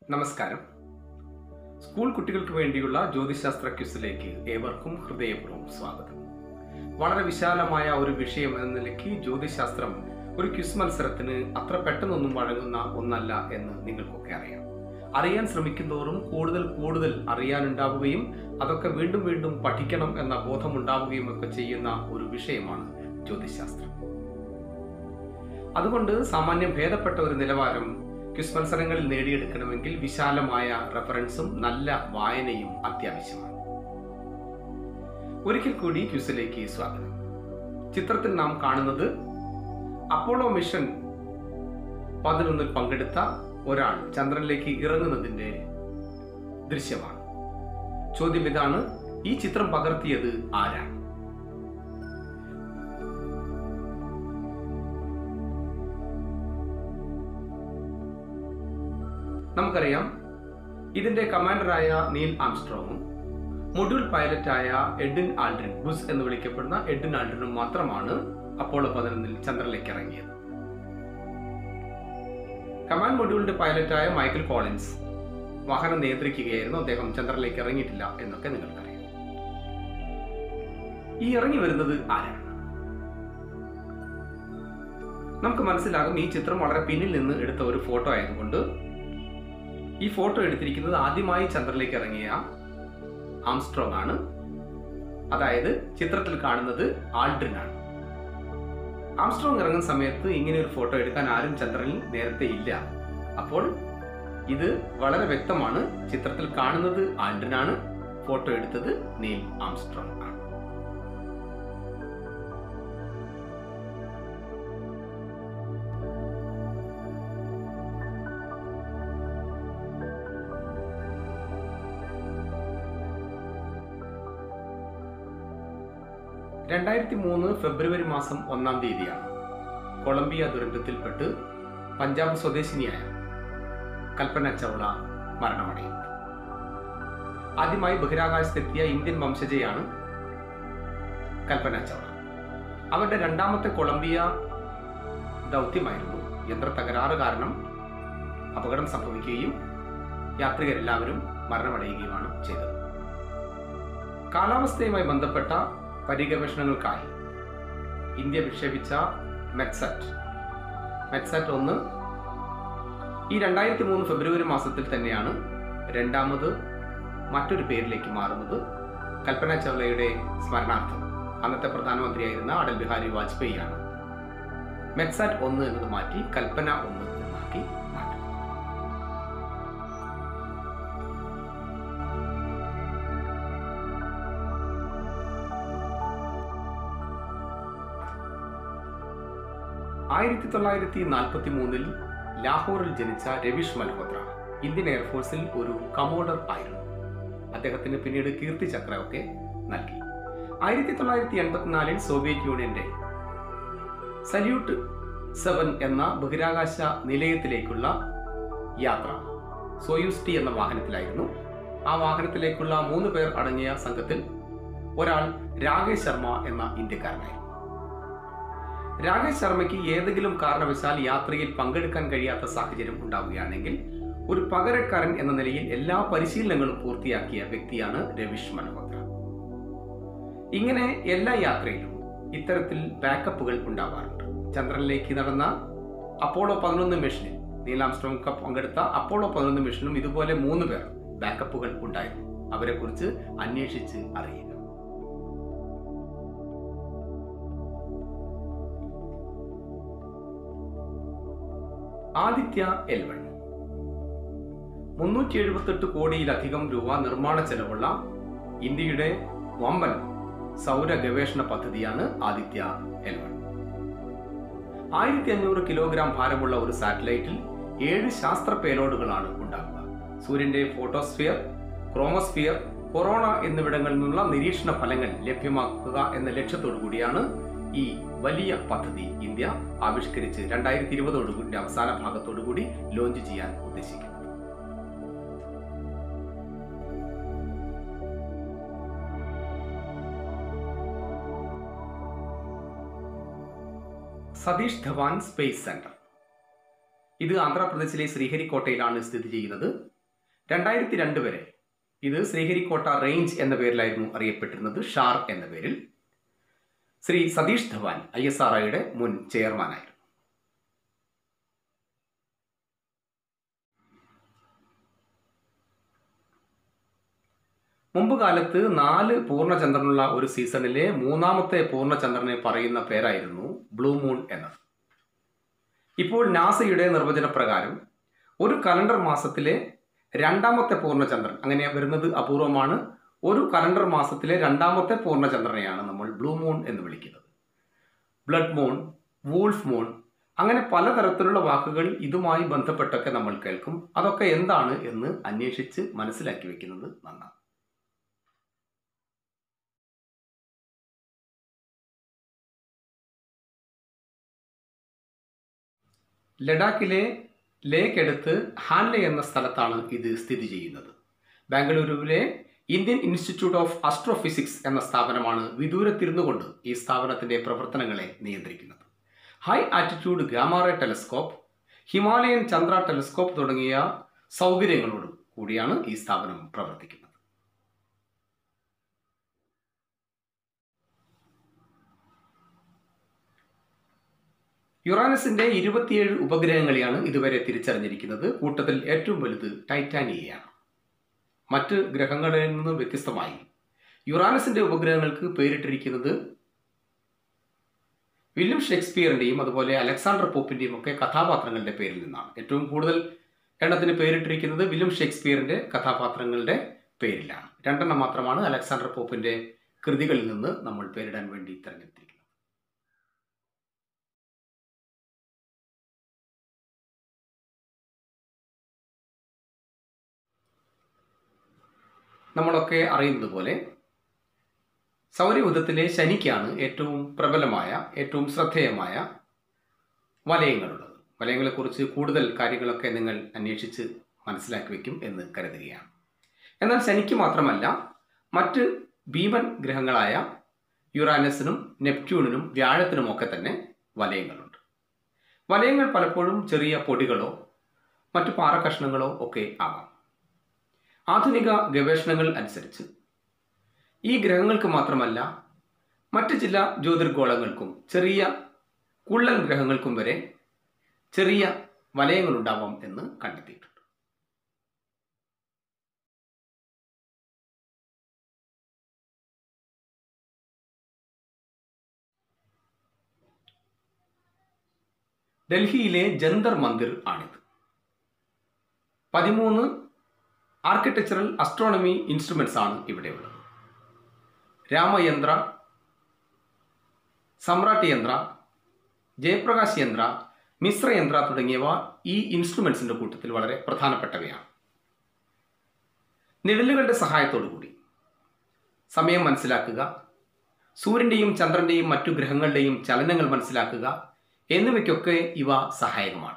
നമസ്കാരം സ്കൂൾ കുട്ടികൾക്ക് വേണ്ടിയുള്ള ജ്യോതിശാസ്ത്ര ക്വിസിലേക്ക് ഏവർക്കും ഹൃദയപൂർവ്വം സ്വാഗതം വളരെ വിശാലമായ ഒരു വിഷയം എന്ന നിലയ്ക്ക് ജ്യോതിശാസ്ത്രം ഒരു ക്വിസ് മത്സരത്തിന് അത്ര പെട്ടെന്നൊന്നും വഴങ്ങുന്ന ഒന്നല്ല എന്ന് നിങ്ങൾക്കൊക്കെ അറിയാം അറിയാൻ ശ്രമിക്കുന്തോറും കൂടുതൽ കൂടുതൽ അറിയാനുണ്ടാവുകയും അതൊക്കെ വീണ്ടും വീണ്ടും പഠിക്കണം എന്ന ബോധമുണ്ടാവുകയും ഒക്കെ ചെയ്യുന്ന ഒരു വിഷയമാണ് ജ്യോതിശാസ്ത്രം അതുകൊണ്ട് സാമാന്യം ഭേദപ്പെട്ട ഒരു നിലവാരം ക്വിസ് മത്സരങ്ങളിൽ നേടിയെടുക്കണമെങ്കിൽ വിശാലമായ റെഫറൻസും നല്ല വായനയും അത്യാവശ്യമാണ് ഒരിക്കൽ കൂടി ക്വിസിലേക്ക് സ്വാഗതം ചിത്രത്തിൽ നാം കാണുന്നത് അപ്പോളോ മിഷൻ പതിനൊന്നിൽ പങ്കെടുത്ത ഒരാൾ ചന്ദ്രനിലേക്ക് ഇറങ്ങുന്നതിന്റെ ദൃശ്യമാണ് ചോദ്യം ഇതാണ് ഈ ചിത്രം പകർത്തിയത് ആരാണ് നമുക്കറിയാം ഇതിന്റെ കമാൻഡറായ നീൽ ആംസ്ട്രോങ്ങും മൊഡ്യൂൾ പൈലറ്റായ എഡിൻ ആൾഡ്രിൻ ബുസ് എന്ന് വിളിക്കപ്പെടുന്ന എഡിൻ ആൾഡ്രിനും മാത്രമാണ് അപ്പോളോ പതിനൊന്നിൽ ചന്ദ്രനിലേക്ക് ഇറങ്ങിയത് കമാൻഡ് മൊഡ്യൂളിന്റെ പൈലറ്റായ മൈക്കൽ കോളിൻസ് വാഹനം നിയന്ത്രിക്കുകയായിരുന്നു അദ്ദേഹം ചന്ദ്രനിലേക്ക് ഇറങ്ങിയിട്ടില്ല എന്നൊക്കെ നിങ്ങൾക്കറിയാം ഈ ഇറങ്ങി വരുന്നത് ആരാണ് നമുക്ക് മനസ്സിലാകും ഈ ചിത്രം വളരെ പിന്നിൽ നിന്ന് എടുത്ത ഒരു ഫോട്ടോ ആയതുകൊണ്ട് ഈ ഫോട്ടോ എടുത്തിരിക്കുന്നത് ആദ്യമായി ചന്ദ്രനിലേക്ക് ഇറങ്ങിയ ആംസ്ട്രോങ് ആണ് അതായത് ചിത്രത്തിൽ കാണുന്നത് ആൾഡ്രിൻ ആണ് ആംസ്ട്രോങ് ഇറങ്ങുന്ന സമയത്ത് ഇങ്ങനെ ഒരു ഫോട്ടോ എടുക്കാൻ ആരും ചന്ദ്രനിൽ നേരത്തെ ഇല്ല അപ്പോൾ ഇത് വളരെ വ്യക്തമാണ് ചിത്രത്തിൽ കാണുന്നത് ആൾഡ്രിൻ ആണ് ഫോട്ടോ എടുത്തത് നീൽ ആംസ്ട്രോങ് ആണ് രണ്ടായിരത്തി മൂന്ന് ഫെബ്രുവരി മാസം ഒന്നാം തീയതിയാണ് കൊളംബിയ ദുരന്തത്തിൽപ്പെട്ട് പഞ്ചാബ് സ്വദേശിനിയായ കൽപ്പന ചൗള മരണമടയുന്നത് ആദ്യമായി ബഹിരാകാശത്തെത്തിയ ഇന്ത്യൻ വംശജയാണ് കൽപ്പന ചൗള അവരുടെ രണ്ടാമത്തെ കൊളംബിയ ദൗത്യമായിരുന്നു യന്ത്ര തകരാറ് കാരണം അപകടം സംഭവിക്കുകയും യാത്രികരെല്ലാവരും മരണമടയുകയുമാണ് ചെയ്തത് കാലാവസ്ഥയുമായി ബന്ധപ്പെട്ട പരിഗവേഷണങ്ങൾക്കായി ഇന്ത്യ വിക്ഷേപിച്ച മെറ്റ്സാറ്റ് മെറ്റ്സാറ്റ് ഒന്ന് ഈ രണ്ടായിരത്തി മൂന്ന് ഫെബ്രുവരി മാസത്തിൽ തന്നെയാണ് രണ്ടാമത് മറ്റൊരു പേരിലേക്ക് മാറുന്നത് കൽപ്പന ചൗളയുടെ സ്മരണാർത്ഥം അന്നത്തെ പ്രധാനമന്ത്രിയായിരുന്ന അടൽ ബിഹാരി വാജ്പേയി ആണ് മെറ്റ്സാറ്റ് ഒന്ന് എന്നത് മാറ്റി കൽപ്പന ഒന്ന് എന്നാക്കി മാറ്റി ആയിരത്തി തൊള്ളായിരത്തി നാൽപ്പത്തി മൂന്നിൽ ലാഹോറിൽ ജനിച്ച രവീഷ് മൽഹോത്ര ഇന്ത്യൻ എയർഫോഴ്സിൽ ഒരു കമോഡർ ആയിരുന്നു അദ്ദേഹത്തിന് പിന്നീട് കീർത്തി ചക്രമൊക്കെ നൽകി ആയിരത്തി തൊള്ളായിരത്തി എൺപത്തിനാലിൽ സോവിയറ്റ് യൂണിയന്റെ സല്യൂട്ട് സെവൻ എന്ന ബഹിരാകാശ നിലയത്തിലേക്കുള്ള യാത്ര സോയൂസ് ടി എന്ന വാഹനത്തിലായിരുന്നു ആ വാഹനത്തിലേക്കുള്ള മൂന്ന് പേർ അടങ്ങിയ സംഘത്തിൽ ഒരാൾ രാകേഷ് ശർമ്മ എന്ന ഇന്ത്യക്കാരനായിരുന്നു രാകേഷ് ശർമ്മയ്ക്ക് ഏതെങ്കിലും കാരണവശാൽ യാത്രയിൽ പങ്കെടുക്കാൻ കഴിയാത്ത സാഹചര്യം ഉണ്ടാവുകയാണെങ്കിൽ ഒരു പകരക്കാരൻ എന്ന നിലയിൽ എല്ലാ പരിശീലനങ്ങളും പൂർത്തിയാക്കിയ വ്യക്തിയാണ് രവീഷ് മൽഹോത്ര ഇങ്ങനെ എല്ലാ യാത്രയിലും ഇത്തരത്തിൽ ബാക്കപ്പുകൾ ഉണ്ടാവാറുണ്ട് ചന്ദ്രനിലേക്ക് നടന്ന അപ്പോളോ പതിനൊന്ന് മിഷനിൽ നീലാംസ്ട്രോങ് കപ്പ് പങ്കെടുത്ത അപ്പോളോ പതിനൊന്ന് മിഷനും ഇതുപോലെ മൂന്ന് പേർ ബാക്കപ്പുകൾ ഉണ്ടായിരുന്നു അവരെക്കുറിച്ച് അന്വേഷിച്ച് അറിയുക ആദിത്യ എൽ വൺ മുന്നൂറ്റി എഴുപത്തെട്ട് കോടിയിലധികം രൂപ നിർമ്മാണ ചെലവുള്ള ഇന്ത്യയുടെ വമ്പൻ സൗര ഗവേഷണ പദ്ധതിയാണ് ആദിത്യ എൽ വൺ ആയിരത്തി അഞ്ഞൂറ് കിലോഗ്രാം ഭാരമുള്ള ഒരു സാറ്റലൈറ്റിൽ ഏഴ് ശാസ്ത്ര പേലോഡുകളാണ് ഉണ്ടാകുക സൂര്യന്റെ ഫോട്ടോസ്ഫിയർ ക്രോമോസ്ഫിയർ കൊറോണ എന്നിവിടങ്ങളിൽ നിന്നുള്ള നിരീക്ഷണ ഫലങ്ങൾ ലഭ്യമാക്കുക എന്ന ലക്ഷ്യത്തോടു കൂടിയാണ് ഈ വലിയ പദ്ധതി ഇന്ത്യ ആവിഷ്കരിച്ച് രണ്ടായിരത്തി ഇരുപതോടുകൂടി അവസാന ഭാഗത്തോടുകൂടി ലോഞ്ച് ചെയ്യാൻ ഉദ്ദേശിക്കുന്നത് സതീഷ് ധവാൻ സ്പേസ് സെന്റർ ഇത് ആന്ധ്രാപ്രദേശിലെ ശ്രീഹരിക്കോട്ടയിലാണ് സ്ഥിതി ചെയ്യുന്നത് രണ്ടായിരത്തി രണ്ട് വരെ ഇത് ശ്രീഹരിക്കോട്ട റേഞ്ച് എന്ന പേരിലായിരുന്നു അറിയപ്പെട്ടിരുന്നത് ഷാർ എന്ന പേരിൽ Sri Satish Dhawan I S R ഐയുടെ മുൻ ചെയർമാനായിരുന്നു മുമ്പ് കാലത്ത് നാല് പൂർണ്ണചന്ദ്രനുള്ള ഒരു സീസണിലെ മൂന്നാമത്തെ പൂർണ്ണചന്ദ്രനെ പറയുന്ന പേരായിരുന്നു ബ്ലൂ മൂൺ എന്നത് ഇപ്പോൾ നാസയുടെ നിർവചനപ്രകാരം ഒരു കലണ്ടർ മാസത്തിലെ രണ്ടാമത്തെ പൂർണ്ണചന്ദ്രൻ അങ്ങനെ വരുന്നത് അപൂർവമാണ് ഒരു കലണ്ടർ മാസത്തിലെ രണ്ടാമത്തെ പൂർണ്ണചന്ദ്രനെയാണ് നമ്മൾ ബ്ലൂ മൂൺ എന്ന് വിളിക്കുന്നത് ബ്ലഡ് മൂൺ വൂൾഫ് മൂൺ അങ്ങനെ പലതരത്തിലുള്ള വാക്കുകൾ ഇതുമായി ബന്ധപ്പെട്ടൊക്കെ നമ്മൾ കേൾക്കും അതൊക്കെ എന്താണ് എന്ന് അന്വേഷിച്ച് മനസ്സിലാക്കി വെക്കുന്നത് നന്നാണ് ലഡാക്കിലെ ലേക്കടുത്ത് ഹാൻലെ എന്ന സ്ഥലത്താണ് ഇത് സ്ഥിതി ചെയ്യുന്നത് ബാംഗ്ലൂരുവിലെ ഇന്ത്യൻ ഇൻസ്റ്റിറ്റ്യൂട്ട് ഓഫ് ആസ്ട്രോഫിസിക്സ് എന്ന സ്ഥാപനമാണ് വിദൂരത്തിരുന്നു കൊണ്ട് ഈ സ്ഥാപനത്തിന്റെ പ്രവർത്തനങ്ങളെ നിയന്ത്രിക്കുന്നത് high attitude gamma ray telescope Himalayan Chandra telescope തുടങ്ങിയ സൗകര്യങ്ങളോട് കൂടിയാണ് ഈ സ്ഥാപനം പ്രവർത്തിക്കുന്നത് യുറാനസിന്റെ ഇരുപത്തിയേഴ് ഉപഗ്രഹങ്ങളെയാണ് ഇതുവരെ തിരിച്ചറിഞ്ഞിരിക്കുന്നത് കൂട്ടത്തിൽ ഏറ്റവും വലുത് ടൈറ്റാനിയയാണ് മറ്റ് ഗ്രഹങ്ങളിൽ നിന്ന് വ്യത്യസ്തമായി യുറാനസിന്റെ ഉപഗ്രഹങ്ങൾക്ക് പേരിട്ടിരിക്കുന്നത് വില്യം ഷേക്സ്പിയറിന്റെയും അതുപോലെ അലക്സാണ്ടർ പോപ്പിന്റെയും ഒക്കെ കഥാപാത്രങ്ങളുടെ പേരിൽ നിന്നാണ് ഏറ്റവും കൂടുതൽ എണ്ണത്തിന് പേരിട്ടിരിക്കുന്നത് വില്യം ഷേക്സ്പിയറിന്റെ കഥാപാത്രങ്ങളുടെ പേരിലാണ് രണ്ടെണ്ണം മാത്രമാണ് അലക്സാണ്ടർ പോപ്പിന്റെ കൃതികളിൽ നിന്ന് നമ്മൾ പേരിടാൻ വേണ്ടി തിരഞ്ഞെടുത്തിരിക്കുന്നത് നമ്മളൊക്കെ അറിയുന്നത് പോലെ സൗരയൂഥത്തിലെ ശനിക്കാണ് ഏറ്റവും പ്രബലമായ ഏറ്റവും ശ്രദ്ധേയമായ വലയങ്ങളുള്ളത് വലയങ്ങളെക്കുറിച്ച് കൂടുതൽ കാര്യങ്ങളൊക്കെ നിങ്ങൾ അന്വേഷിച്ച് മനസ്സിലാക്കി വയ്ക്കും എന്ന് കരുതുകയാണ് എന്നാൽ ശനിക്ക് മാത്രമല്ല മറ്റ് ഭീമൻ ഗ്രഹങ്ങളായ യുറാനസിനും നെപ്റ്റ്യൂണിനും വ്യാഴത്തിനുമൊക്കെ തന്നെ വലയങ്ങളുണ്ട് വലയങ്ങൾ പലപ്പോഴും ചെറിയ പൊടികളോ മറ്റു പാറക്കഷ്ണങ്ങളോ ഒക്കെ ആവാം ആധുനിക ഗവേഷണങ്ങൾ അനുസരിച്ച് ഈ ഗ്രഹങ്ങൾക്ക് മാത്രമല്ല മറ്റ് ചില ജ്യോതിർഗോളങ്ങൾക്കും ചെറിയ കുള്ളൻ ഗ്രഹങ്ങൾക്കും വരെ ചെറിയ വലയങ്ങളുണ്ടാവാം എന്ന് കണ്ടെത്തിയിട്ടുണ്ട് ഡൽഹിയിലെ ജന്തർ മന്ദിർ ആണിത് പതിമൂന്ന് ആർക്കിടെക്ചറൽ അസ്ട്രോണമി ഇൻസ്ട്രുമെന്റ്സ് ആണ് ഇവിടെയുള്ളത് രാമയന്ത്ര സമ്രാട്ട് യന്ത്ര ജയപ്രകാശ് യന്ത്ര മിശ്രയന്ത്ര തുടങ്ങിയവ ഈ ഇൻസ്ട്രുമെന്റ്സിന്റെ കൂട്ടത്തിൽ വളരെ പ്രധാനപ്പെട്ടവയാണ് നിഴലുകളുടെ സഹായത്തോടു കൂടി സമയം മനസ്സിലാക്കുക സൂര്യന്റെയും ചന്ദ്രന്റെയും മറ്റു ഗ്രഹങ്ങളുടെയും ചലനങ്ങൾ മനസ്സിലാക്കുക എന്നിവയ്ക്കൊക്കെ ഇവ സഹായകമാണ്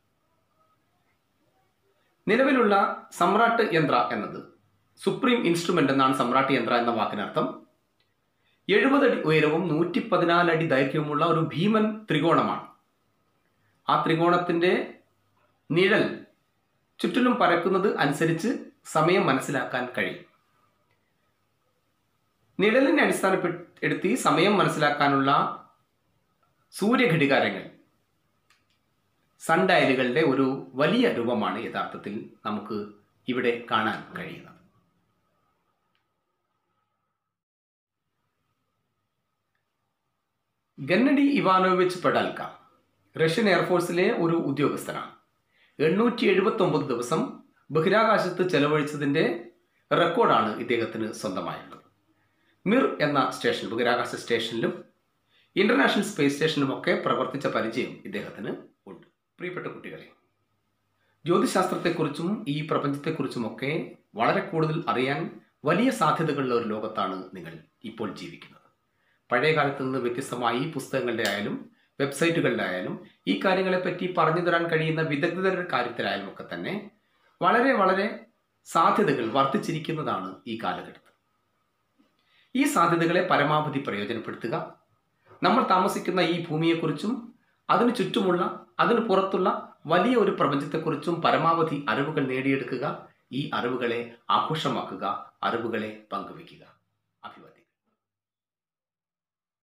നിലവിലുള്ള സമ്രാട്ട് യന്ത്ര എന്നത് സുപ്രീം ഇൻസ്ട്രുമെന്റ് എന്നാണ് സമ്രാട്ട് യന്ത്ര എന്ന വാക്കിനർത്ഥം എഴുപത് അടി ഉയരവും നൂറ്റി പതിനാല് അടി ദൈർഘ്യവുമുള്ള ഒരു ഭീമൻ ത്രികോണമാണ് ആ ത്രികോണത്തിന്റെ നിഴൽ ചുറ്റിലും പരക്കുന്നത് അനുസരിച്ച് സമയം മനസ്സിലാക്കാൻ കഴിയും നിഴലിനെ അടിസ്ഥാനപ്പെടുത്തി സമയം മനസ്സിലാക്കാനുള്ള സൂര്യഘടികാരങ്ങൾ സൺഡയലുകളുടെ ഒരു വലിയ രൂപമാണ് യഥാർത്ഥത്തിൽ നമുക്ക് ഇവിടെ കാണാൻ കഴിയുന്നത് ഗന്നഡി ഇവാനോവിച്ച് പെഡാൽക്ക റഷ്യൻ എയർഫോഴ്സിലെ ഒരു ഉദ്യോഗസ്ഥനാണ് എണ്ണൂറ്റി എഴുപത്തി ഒമ്പത് ദിവസം ബഹിരാകാശത്ത് ചെലവഴിച്ചതിൻ്റെ റെക്കോർഡാണ് ഇദ്ദേഹത്തിന് സ്വന്തമായുള്ളത് മിർ എന്ന സ്റ്റേഷൻ ബഹിരാകാശ സ്റ്റേഷനിലും ഇന്റർനാഷണൽ സ്പേസ് സ്റ്റേഷനിലുമൊക്കെ പ്രവർത്തിച്ച പരിചയം ഇദ്ദേഹത്തിന് ഉണ്ട് പ്രിയപ്പെട്ട കുട്ടികളെ ജ്യോതിശാസ്ത്രത്തെക്കുറിച്ചും ഈ പ്രപഞ്ചത്തെക്കുറിച്ചുമൊക്കെ വളരെ കൂടുതൽ അറിയാൻ വലിയ സാധ്യതകളുള്ള ഒരു ലോകത്താണ് നിങ്ങൾ ഇപ്പോൾ ജീവിക്കുന്നത് പഴയ കാലത്ത് നിന്ന് വ്യത്യസ്തമായി പുസ്തകങ്ങളുടെ ആയാലും വെബ്സൈറ്റുകളുടെ ആയാലും ഈ കാര്യങ്ങളെപ്പറ്റി പറഞ്ഞു തരാൻ കഴിയുന്ന വിദഗ്ധരുടെ കാര്യത്തിലായാലും ഒക്കെ തന്നെ വളരെ വളരെ സാധ്യതകൾ വർദ്ധിച്ചിരിക്കുന്നതാണ് ഈ കാലഘട്ടത്തിൽ ഈ സാധ്യതകളെ പരമാവധി പ്രയോജനപ്പെടുത്തുക നമ്മൾ താമസിക്കുന്ന ഈ ഭൂമിയെക്കുറിച്ചും അതിനു ചുറ്റുമുള്ള അതിനു പുറത്തുള്ള വലിയ ഒരു പ്രപഞ്ചത്തെക്കുറിച്ചും പരമാവധി അറിവുകൾ നേടിയെടുക്കുക ഈ അറിവുകളെ ആഘോഷമാക്കുക അറിവുകളെ പങ്കുവയ്ക്കുക അഭിവാദ്യം